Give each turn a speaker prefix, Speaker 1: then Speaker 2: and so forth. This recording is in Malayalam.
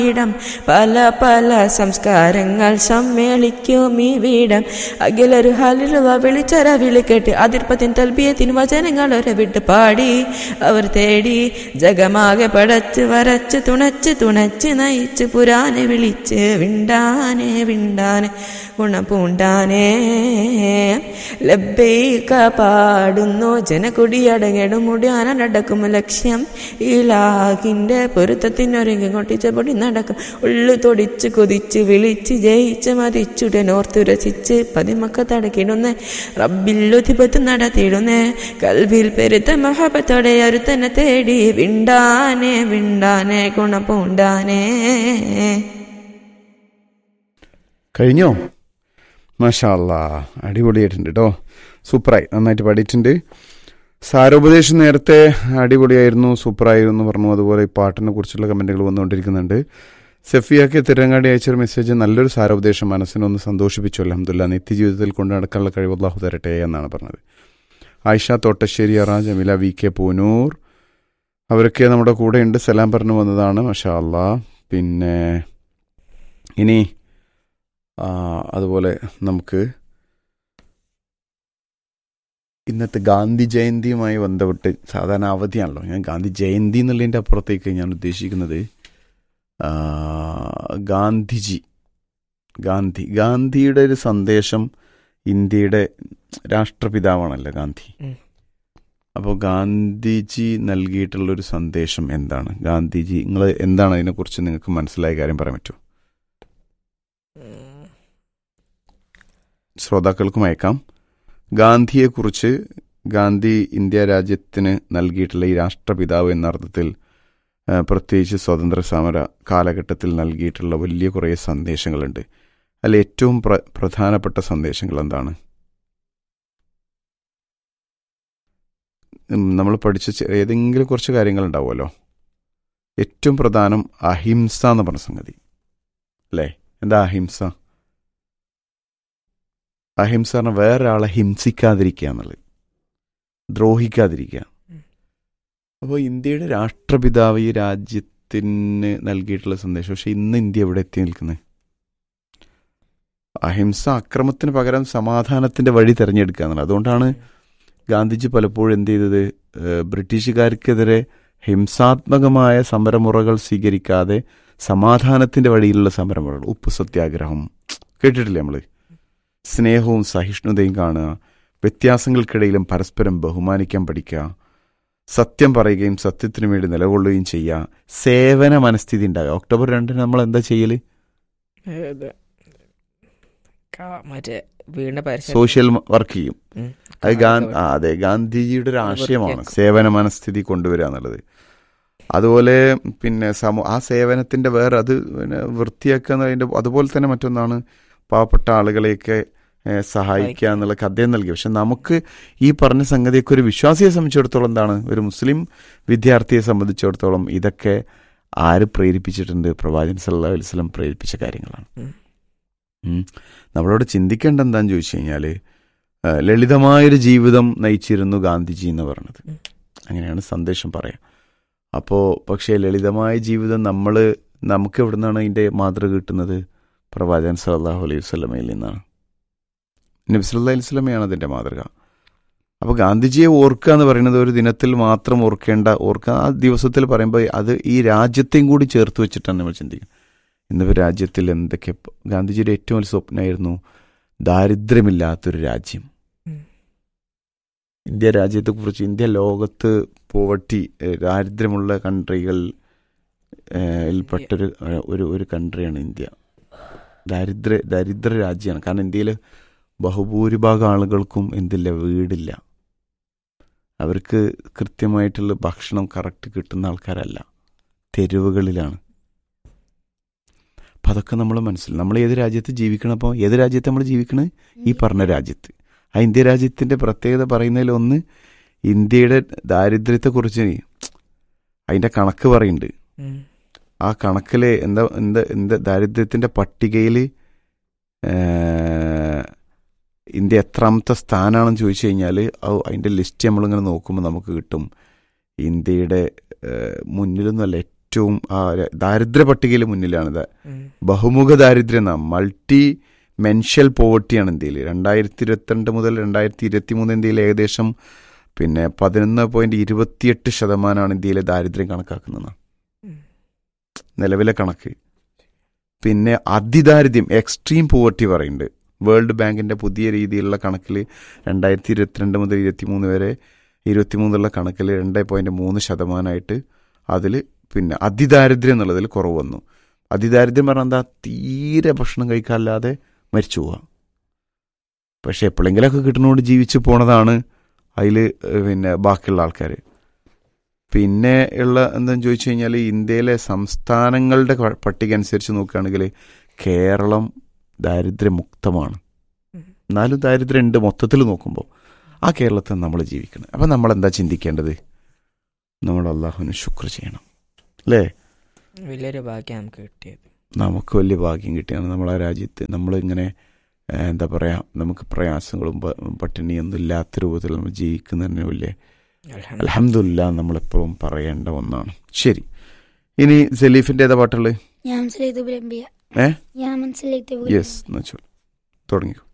Speaker 1: ഇടം പല പല സംസ്കാരങ്ങൾ സമ്മേളിക്കും ഈ വീടം അഖിലൊരു ഹാലിലുള്ള വിളിച്ചര വിളിക്കെട്ട് അതിർപ്പത്തിൻ തൽബിയത്തിന് വചനങ്ങൾ ഒരു വിട്ട് പാടി അവർ തേടി ജഗമാകെ പടച്ച് വരച്ച് തുണച്ച് തുണച്ച് നയിച്ച് പുരാനെ വിളിച്ച് വിണ്ടാനെ വിണ്ടാനെ ഗുണപൂണ്ടാനേ ലബ്ബൈക പാടുന്നു ജനകുടിയടങ്ങിടും മുടിയാനടക്കും ലക്ഷ്യം ഇലാഹിന്റെ പൊരുത്തത്തിനൊരുങ്ങി കൊട്ടിച്ച പൊടി നടക്കും ഉള്ളു തൊടിച്ച് കൊതിച്ച് വിളിച്ച് ജയിച്ച് മതിച്ചുടനോർത്തുരസിച്ച് പതിമക്ക തടക്കിടുന്നേ റബ്ബില്ലുതിപത്ത് നടത്തിയിടുന്നേ കൽവിൽ പെരുത്ത മഹബത്തോടെ ഒരുത്തനെ തേടി വിണ്ടാനെ വിണ്ടാനെ ഗുണപൂണ്ടാനേ
Speaker 2: കഴിഞ്ഞോ മാഷാല്ല അടിപൊളിയായിട്ടുണ്ട് കേട്ടോ സൂപ്പറായി നന്നായിട്ട് പാടിയിട്ടുണ്ട് സാരോപദേശം നേരത്തെ അടിപൊളിയായിരുന്നു സൂപ്പറായിരുന്നു പറഞ്ഞു അതുപോലെ ഈ പാട്ടിനെ കുറിച്ചുള്ള കമൻറ്റുകൾ വന്നുകൊണ്ടിരിക്കുന്നുണ്ട് സെഫിയാക്ക് തിരങ്ങാടി അയച്ചൊരു മെസ്സേജ് നല്ലൊരു സാരോപദേശം മനസ്സിനൊന്ന് സന്തോഷിപ്പിച്ചു അലഹമുല്ല നിത്യജീവിതത്തിൽ കൊണ്ടു നടക്കാനുള്ള കഴിവ് അള്ളാഹു തരട്ടെ എന്നാണ് പറഞ്ഞത് ആയിഷ തോട്ടശ്ശേരി അറ ജമില വി കെ പൂനൂർ അവരൊക്കെ നമ്മുടെ കൂടെ ഉണ്ട് സലാം പറഞ്ഞു വന്നതാണ് മഷാ അല്ലാ പിന്നെ ഇനി ആ, അതുപോലെ നമുക്ക് ഇന്നത്തെ ഗാന്ധി ജയന്തിയുമായി ബന്ധപ്പെട്ട് സാധാരണ അവധിയാണല്ലോ ഞാൻ ഗാന്ധി ജയന്തി എന്നുള്ളതിൻ്റെ അപ്പുറത്തേക്ക് ഞാൻ ഉദ്ദേശിക്കുന്നത് ആ, ഗാന്ധിജി ഗാന്ധി ഗാന്ധിയുടെ ഒരു സന്ദേശം ഇന്ത്യയുടെ രാഷ്ട്രപിതാവാണല്ലോ ഗാന്ധി
Speaker 1: ഉം.
Speaker 2: അപ്പോൾ ഗാന്ധിജി നൽകിയിട്ടുള്ളൊരു സന്ദേശം എന്താണ് ഗാന്ധിജി നിങ്ങൾ എന്താണ് അതിനെക്കുറിച്ച് നിങ്ങൾക്ക് മനസ്സിലായ കാര്യം പറയാൻ പറ്റുമോ ശ്രോതാക്കൾക്കും അയക്കാം ഗാന്ധിയെക്കുറിച്ച് ഗാന്ധി ഇന്ത്യ രാജ്യത്തിന് നൽകിയിട്ടുള്ള ഈ രാഷ്ട്രപിതാവ് എന്ന അർത്ഥത്തിൽ ആ, പ്രത്യേകിച്ച് സ്വതന്ത്ര സമര കാലഘട്ടത്തിൽ നൽകിയിട്ടുള്ള വലിയ കുറേ സന്ദേശങ്ങളുണ്ട് അതിൽ ഏറ്റവും പ്ര പ്രധാനപ്പെട്ട സന്ദേശങ്ങൾ എന്താണ് ഉം, നമ്മൾ പഠിച്ച ചെ- ഏതെങ്കിലും കുറച്ച് കാര്യങ്ങൾ ഉണ്ടാവുമല്ലോ ഏറ്റവും പ്രധാനം അഹിംസ എന്ന് പറഞ്ഞ സംഗതി അല്ലേ എന്താ അഹിംസ അഹിംസ പറഞ്ഞാൽ വേറൊരാളെ ഹിംസിക്കാതിരിക്കുക എന്നുള്ളത് ദ്രോഹിക്കാതിരിക്കുക
Speaker 1: ഉം.
Speaker 2: അപ്പോൾ ഇന്ത്യയുടെ രാഷ്ട്രപിതാവ് ഈ രാജ്യത്തിന് നൽകിയിട്ടുള്ള സന്ദേശം പക്ഷെ ഇന്ന് ഇന്ത്യ എവിടെ എത്തി നിൽക്കുന്നത് അഹിംസ അക്രമത്തിന് പകരം സമാധാനത്തിന്റെ വഴി തിരഞ്ഞെടുക്കുക എന്നുള്ളത് അതുകൊണ്ടാണ് ഗാന്ധിജി പലപ്പോഴും എന്ത് ചെയ്തത് ഏഹ് ബ്രിട്ടീഷുകാർക്കെതിരെ ഹിംസാത്മകമായ സമരമുറകൾ സ്വീകരിക്കാതെ സമാധാനത്തിന്റെ വഴിയിലുള്ള സമരമുറകൾ ഉപ്പ് സത്യാഗ്രഹം കേട്ടിട്ടില്ലേ നമ്മള് സ്നേഹവും സഹിഷ്ണുതയും കാണുക വ്യത്യാസങ്ങൾക്കിടയിലും പരസ്പരം ബഹുമാനിക്കാൻ പഠിക്കുക സത്യം പറയുകയും സത്യത്തിനു വേണ്ടി നിലകൊള്ളുകയും ചെയ്യുക സേവന മനസ്ഥിതി ഉണ്ടാകുക ഒക്ടോബർ രണ്ടിന് നമ്മൾ എന്താ ചെയ്യല്
Speaker 1: ഏത് കാ- മറ്റേ വീടിന്റെ പരിസരം
Speaker 2: സോഷ്യൽ വർക്ക് ചെയ്യും
Speaker 1: ഉം.
Speaker 2: അത് ഗാൻ ആ, അതെ ഗാന്ധിജിയുടെ ഒരു ആശയമാണ്
Speaker 1: വൃത്തിയാക്കും.
Speaker 2: സേവന മനസ്ഥിതി കൊണ്ടുവരിക എന്നുള്ളത് അതുപോലെ പിന്നെ സമൂ ആ സേവനത്തിന്റെ വേറെ അത് പിന്നെ വൃത്തിയാക്കുക എന്നതിന്റെ അതുപോലെ തന്നെ മറ്റൊന്നാണ് പാവപ്പെട്ട ആളുകളെയൊക്കെ ഏ, സഹായിക്കുക എന്നുള്ള അദ്ദേഹം നൽകി പക്ഷെ നമുക്ക് ഈ പറഞ്ഞ സംഗതിയൊക്കെ ഒരു വിശ്വാസിയെ സംബന്ധിച്ചിടത്തോളം എന്താണ് ഒരു മുസ്ലിം വിദ്യാർത്ഥിയെ സംബന്ധിച്ചിടത്തോളം ഇതൊക്കെ ആര് പ്രേരിപ്പിച്ചിട്ടുണ്ട് പ്രവാചകൻ സല്ലല്ലാഹു അലൈഹി വസല്ലം പ്രേരിപ്പിച്ച കാര്യങ്ങളാണ്
Speaker 1: ഉം.
Speaker 2: ഉം. നമ്മളോട് ചിന്തിക്കേണ്ട എന്താന്ന് ചോദിച്ചു കഴിഞ്ഞാൽ ലളിതമായൊരു ജീവിതം നയിച്ചിരുന്നു ഗാന്ധിജി എന്ന് പറയുന്നത്
Speaker 1: ഉം.
Speaker 2: അങ്ങനെയാണ് സന്ദേശം പറയാം അപ്പോൾ പക്ഷേ ലളിതമായ ജീവിതം നമ്മൾ നമുക്ക് എവിടെ നിന്നാണ് അതിൻ്റെ മാതൃക കിട്ടുന്നത് പ്രവാചകൻ സല്ലല്ലാഹു അലൈഹി വസല്ലമയിൽ നിന്നാണ് നബി സല്ലല്ലാഹു അലൈഹി വസല്ലമയാണ് അതിൻ്റെ മാതൃക അപ്പോൾ ഗാന്ധിജിയെ ഓർക്കുക എന്ന് പറയുന്നത് ഒരു ദിനത്തിൽ മാത്രം ഓർക്കേണ്ട ഓർക്കുക ആ ദിവസത്തിൽ പറയുമ്പോൾ അത് ഈ രാജ്യത്തെയും കൂടി ചേർത്ത് വെച്ചിട്ടാണ് നമ്മൾ ചിന്തിക്കുന്നത് ഇന്നിപ്പോൾ രാജ്യത്തിൽ എന്തൊക്കെ ഗാന്ധിജിയുടെ ഏറ്റവും വലിയ സ്വപ്നമായിരുന്നു ദാരിദ്ര്യമില്ലാത്തൊരു രാജ്യം
Speaker 1: ഉം.
Speaker 2: ഇന്ത്യ രാജ്യത്തെക്കുറിച്ച് ഇന്ത്യ ലോകത്ത് പോവർട്ടി ഏഹ്, ദാരിദ്ര്യമുള്ള കൺട്രികൾ പെട്ടൊരു ഏഹ്, ഒരു ഒരു കൺട്രിയാണ് ഇന്ത്യ ദാരിദ്ര്യ ദരിദ്ര രാജ്യമാണ് കാരണം ഇന്ത്യയിൽ ബഹുഭൂരിഭാഗം ആളുകൾക്കും എന്തില്ല വീടില്ല അവർക്ക് കൃത്യമായിട്ടുള്ള ഭക്ഷണം കറക്റ്റ് കിട്ടുന്ന ആൾക്കാരല്ല തെരുവുകളിലാണ് അപ്പം അതൊക്കെ നമ്മൾ മനസ്സിൽ നമ്മൾ ഏത് രാജ്യത്ത് ജീവിക്കണം അപ്പോൾ ഏത് രാജ്യത്ത് നമ്മൾ ജീവിക്കണത് ഈ പറഞ്ഞ രാജ്യത്ത് ആ ഇന്ത്യ രാജ്യത്തിൻ്റെ പ്രത്യേകത പറയുന്നതിൽ ഒന്ന് ഇന്ത്യയുടെ ദാരിദ്ര്യത്തെക്കുറിച്ച് അതിൻ്റെ കണക്ക് പറയുന്നുണ്ട്
Speaker 1: ഉം.
Speaker 2: ആ കണക്കിൽ എന്താ എന്താ എന്താ ദാരിദ്ര്യത്തിൻ്റെ പട്ടികയിൽ ഇന്ത്യ എത്രാമത്തെ സ്ഥാനമാണെന്ന് ചോദിച്ചു കഴിഞ്ഞാൽ അതിൻ്റെ ലിസ്റ്റ് നമ്മളിങ്ങനെ നോക്കുമ്പോൾ നമുക്ക് കിട്ടും ഇന്ത്യയുടെ ഏഹ്, മുന്നിലൊന്നുമല്ല ഏറ്റവും ആ, ദാരിദ്ര്യ പട്ടികയിൽ മുന്നിലാണ് ഇത്
Speaker 1: ഉം.
Speaker 2: ബഹുമുഖ ദാരിദ്ര്യം എന്നാ മൾട്ടി മെൻഷ്യൽ പോവർട്ടിയാണ് ഇന്ത്യയിൽ രണ്ടായിരത്തി ഇരുപത്തിരണ്ട് മുതൽ രണ്ടായിരത്തി ഇരുപത്തി മൂന്ന് ഇന്ത്യയിൽ ഏകദേശം പിന്നെ പതിനൊന്ന് പോയിന്റ് ഇരുപത്തിയെട്ട് ശതമാനമാണ് ഇന്ത്യയിലെ ദാരിദ്ര്യം കണക്കാക്കുന്നത്
Speaker 1: ഉം.
Speaker 2: നിലവിലെ കണക്ക് പിന്നെ അതിദാരിദ്ര്യം എക്സ്ട്രീം പോവർട്ടി പറയുന്നുണ്ട് വേൾഡ് ബാങ്കിന്റെ പുതിയ രീതിയിലുള്ള കണക്കിൽ രണ്ടായിരത്തി ഇരുപത്തിരണ്ട് മുതൽ ഇരുപത്തിമൂന്ന് വരെ ഇരുപത്തിമൂന്നുള്ള കണക്കിൽ രണ്ട് പോയിന്റ് മൂന്ന് ശതമാനമായിട്ട് അതിൽ പിന്നെ അതിദാരിദ്ര്യം എന്നുള്ളതിൽ കുറവ് വന്നു അതിദാരിദ്ര്യം പറഞ്ഞാൽ എന്താ തീരെ ഭക്ഷണം കഴിക്കാല്ലാതെ മരിച്ചു പോവുക പക്ഷെ എപ്പോഴെങ്കിലൊക്കെ കിട്ടുന്നതുകൊണ്ട് ജീവിച്ചു പോണതാണ് അതിൽ പിന്നെ ബാക്കിയുള്ള ആൾക്കാർ പിന്നെ ഉള്ള എന്താന്ന് ചോദിച്ചു കഴിഞ്ഞാൽ ഇന്ത്യയിലെ സംസ്ഥാനങ്ങളുടെ ക- പട്ടിക അനുസരിച്ച് നോക്കുകയാണെങ്കിൽ കേരളം ദാരിദ്ര്യമുക്തമാണ്
Speaker 1: ഉം.
Speaker 2: എന്നാലും ദാരിദ്ര്യം ഉണ്ട് മൊത്തത്തിൽ നോക്കുമ്പോൾ ആ കേരളത്തിൽ നമ്മൾ ജീവിക്കണം അപ്പം നമ്മൾ എന്താ ചിന്തിക്കേണ്ടത് നമ്മൾ അള്ളാഹുവിന് ശുക്ർ ചെയ്യണം അല്ലേ
Speaker 1: വലിയൊരു ഭാഗ്യം നമുക്ക് കിട്ടിയത്
Speaker 2: നമുക്ക് വലിയ ഭാഗ്യം കിട്ടിയാണ് നമ്മളെ രാജ്യത്ത് നമ്മളിങ്ങനെ ഏഹ്, എന്താ പറയുക നമുക്ക് പ്രയാസങ്ങളും പ- പട്ടിണിയൊന്നും ഇല്ലാത്ത രൂപത്തിൽ നമ്മൾ ജീവിക്കുന്നതിന് വലിയ
Speaker 1: അൽഹംദുലില്ലാ.
Speaker 2: അലഹമില്ല നമ്മളെപ്പോഴും പറയേണ്ട ഒന്നാണ് ശരി ഇനി സലീഫിൻ്റെ ഏതാ പാട്ടുള്ളത്
Speaker 3: ഞാൻ മനസ്സിലായത് ബിയ
Speaker 2: ഏ?
Speaker 3: ഞാൻ മനസ്സിലായത്
Speaker 2: യെസ് എന്ന് വെച്ചോ തുടങ്ങിക്കോ